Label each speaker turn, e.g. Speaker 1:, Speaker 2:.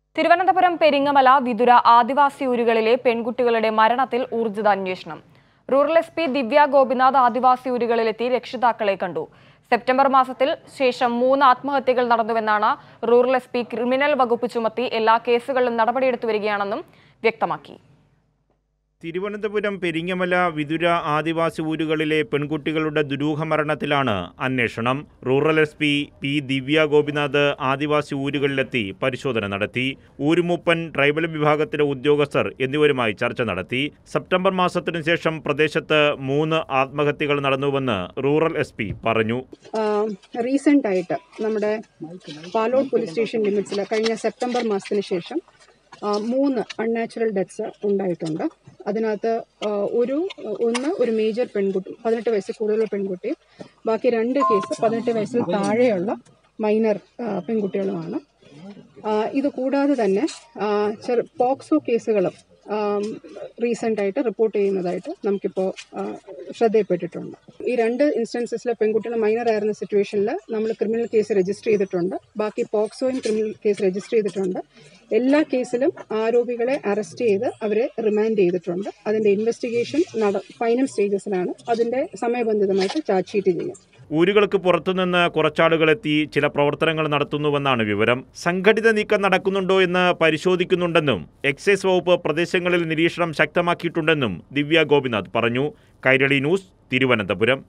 Speaker 1: തിരുവനന്തപുരം പെരിങ്ങമല വിതുര ആദിവാസി ഊരുകളിലെ പെൺകുട്ടികളുടെ മരണത്തിൽ ഊർജിത അന്വേഷണം rural S P Divya Gopinath adivasi ഊരുകളിലെത്തി രക്ഷിതാക്കളെ കണ്ടു സെപ്റ്റംബർ മാസത്തിൽ ശേഷം മൂന്ന് ആത്മഹത്യകൾ നടന്നുവെന്നാണ് റൂറൽ എസ് പി ക്രിമിനൽ വകുപ്പ് ചുമത്തി എല്ലാ കേസുകളിലും നടപടിയെടുത്തു വരികയാണെന്നും വ്യക്തമാക്കി
Speaker 2: തിരുവനന്തപുരം പെരിങ്ങമല വിതുര ആദിവാസി ഊരുകളിലെ പെൺകുട്ടികളുടെ ദുരൂഹ മരണത്തിലാണ് അന്വേഷണം rural S P P Divya Gopinath adivasi ഊരുകളിലെത്തി പരിശോധന നടത്തി ഊരുമൂപ്പൻ ട്രൈബൽ വിഭാഗത്തിലെ ഉദ്യോഗസ്ഥർ എന്നിവരുമായി ചർച്ച നടത്തി സെപ്റ്റംബർ മാസത്തിനു ശേഷം പ്രദേശത്ത് മൂന്ന് ആത്മഹത്യകൾ നടന്നുവെന്ന് റൂറൽ എസ് പി പറഞ്ഞു
Speaker 3: റീസെൻ്റ് ആയിട്ട് നമ്മുടെ പാലോട് പോലീസ് സ്റ്റേഷൻ ലിമിറ്റ്സിൽ കഴിഞ്ഞ സെപ്റ്റംബർ മാസത്തിന് ശേഷം ആ, മൂന്ന് അൺനാച്ചുറൽ ഡെത്ത്സ് ഉണ്ടായിട്ടുണ്ട് അതിനകത്ത് ആ, ഒരു ഒന്ന് ഒരു മേജർ പെൺകുട്ടി പതിനെട്ട് വയസ്സിൽ കൂടുതലുള്ള പെൺകുട്ടി ബാക്കി രണ്ട് കേസ് പതിനെട്ട് വയസ്സിൽ താഴെയുള്ള മൈനർ പെൺകുട്ടികളുമാണ് ആ, ഇത് കൂടാതെ തന്നെ ആ, ചെറു പോക്സോ കേസുകളും റീസെൻ്റ് ആയിട്ട് റിപ്പോർട്ട് ചെയ്യുന്നതായിട്ട് നമുക്കിപ്പോൾ ആ, ശ്രദ്ധയിൽപ്പെട്ടിട്ടുണ്ട് ഈ രണ്ട് ഇൻസ്റ്റൻസസിലെ പെൺകുട്ടികൾ മൈനർ ആയിരുന്ന സിറ്റുവേഷനിൽ നമ്മൾ ക്രിമിനൽ കേസ് രജിസ്റ്റർ ചെയ്തിട്ടുണ്ട് ബാക്കി പോക്സോയും ക്രിമിനൽ കേസ് രജിസ്റ്റർ ചെയ്തിട്ടുണ്ട് എല്ലാ കേസിലും ആരോപികളെ അറസ്റ്റ് ചെയ്ത് അവരെ റിമാൻഡ് ചെയ്തിട്ടുണ്ട് അതിൻ്റെ ഇൻവെസ്റ്റിഗേഷൻ നട ഫൈനൽ സ്റ്റേജസിലാണ് അതിൻ്റെ സമയബന്ധിതമായിട്ട് ചാർജ് ഷീറ്റ് ചെയ്യും
Speaker 2: ഊരുകൾക്ക് പുറത്തുനിന്ന് കുറച്ചാളുകളെത്തി ചില പ്രവർത്തനങ്ങൾ നടത്തുന്നുവെന്നാണ് വിവരം സംഘടിത നീക്കം നടക്കുന്നുണ്ടോ എന്ന് പരിശോധിക്കുന്നുണ്ടെന്നും എക്സൈസ് വകുപ്പ് പ്രദേശങ്ങളിൽ നിരീക്ഷണം ശക്തമാക്കിയിട്ടുണ്ടെന്നും ദിവ്യ ഗോപിനാഥ് പറഞ്ഞു കൈരളി ന്യൂസ് തിരുവനന്തപുരം